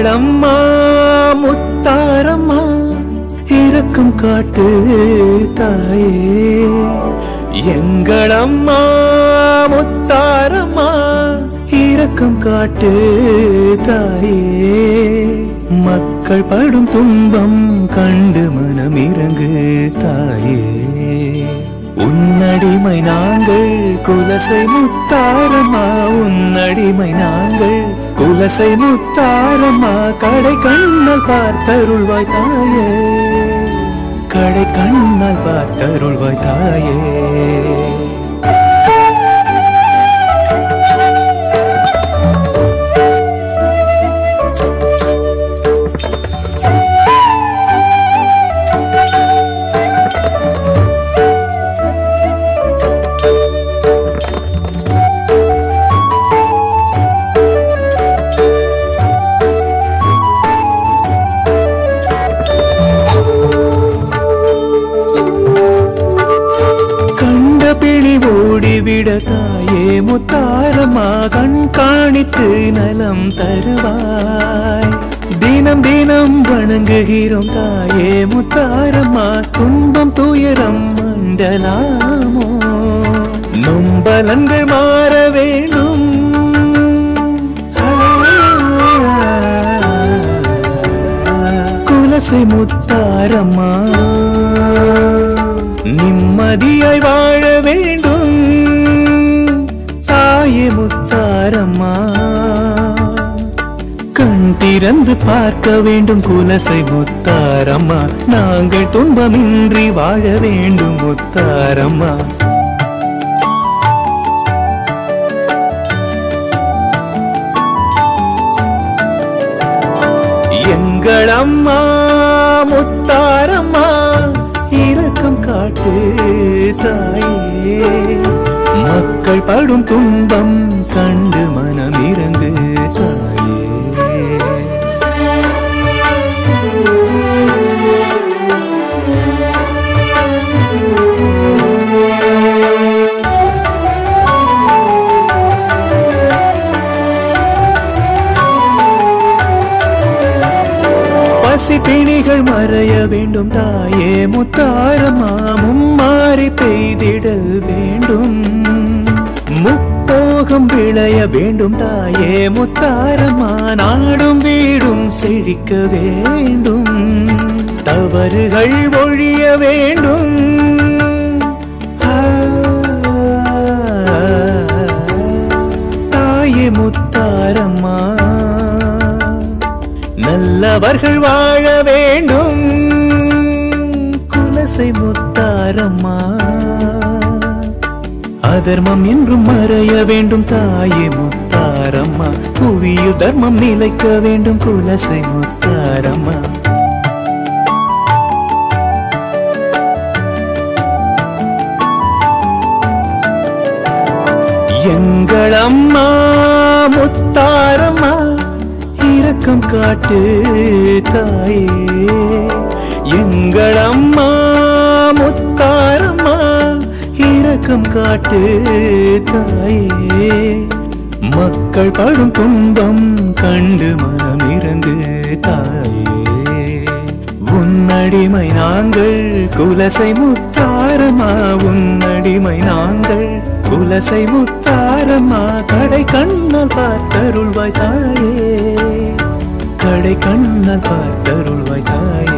எங்களம்மா முத்தாரம்மா இரக்கம் காட்டு தாயே எங்களம்மா முத்தாரம்மா இரக்கம் காட்டு தாயே மக்கள் படும் துன்பம் கண்டு மனம் இறங்கு தாயே உன்னடிமை நாங்கள் குலசை முத்தாரம்மா உன்னடிமை நாங்கள் குலசை முத்தாரம்மா கடை கண்ணால் பார்த்தருள்வாய் தாயே கடை கண்ணால் பார்த்தருள்வாய் தாயே கண்ட பிழி ஓடிவிட தாயே முத்தாரம்மா கண் காணித்து நலம் தருவாய் தினம் தினம் வணங்குகிறோம் தாயே முத்தாரம்மா துன்பம் துயரம் மண்டலாமோ நொம்பலங்கள் மாற வேண்டும் குலசை முத்தாரம்மா நிம்மதியாய் வாழ வேண்டும் தாயே முத்தாரம்மா கண் திறந்து பார்க்க வேண்டும் குலசை முத்தாரம்மா நாங்கள் துன்பமின்றி வாழ வேண்டும் முத்தாரம்மா எங்கள் அம்மா முத்தாரம்மா இரக்கம் காட்டு தாயே மக்கள் படும் துன்பம் கண்டு மனம் இறங்கு தாயே பசி பிணிகள் மறைய வேண்டும் தாயே முத்தாரம்மா மும்மாறி பெய்திடல் வேண்டும் முப்போகம் விளைய வேண்டும் தாயே முத்தாரம்மா நாடும் வீடும் செழிக்க வேண்டும் தவறுகள் ஒழிய வேண்டும் ஆ, தாயே முத்தாரம்மா நல்லவர்கள் வாழ வேண்டும் குலசை முத்தாரம்மா அதர்மம் என்றும் மறைய வேண்டும் தாயே முத்தாரம்மா புவியில் தர்மம் நிலைக்க வேண்டும் குலசை முத்தாரம்மா எங்கள் அம்மா முத்தாரம்மா இரக்கம் காட்டு தாயே எங்கள் அம்மா முத்தாரம்மா இரக்கம் காட்டு தாயே மக்கள் படும் துன்பம் கண்டு மனம் இறங்கு தாயே உன்னடிமை நாங்கள் குலசை முத்தாரமா உன்னடிமை நாங்கள் குலசை முத்தாரம்மா கடை கண்ணால் பார்த்தருள்வாய் தாயே கடை கண்ணால் பார்த்தருள்வாய் தாயே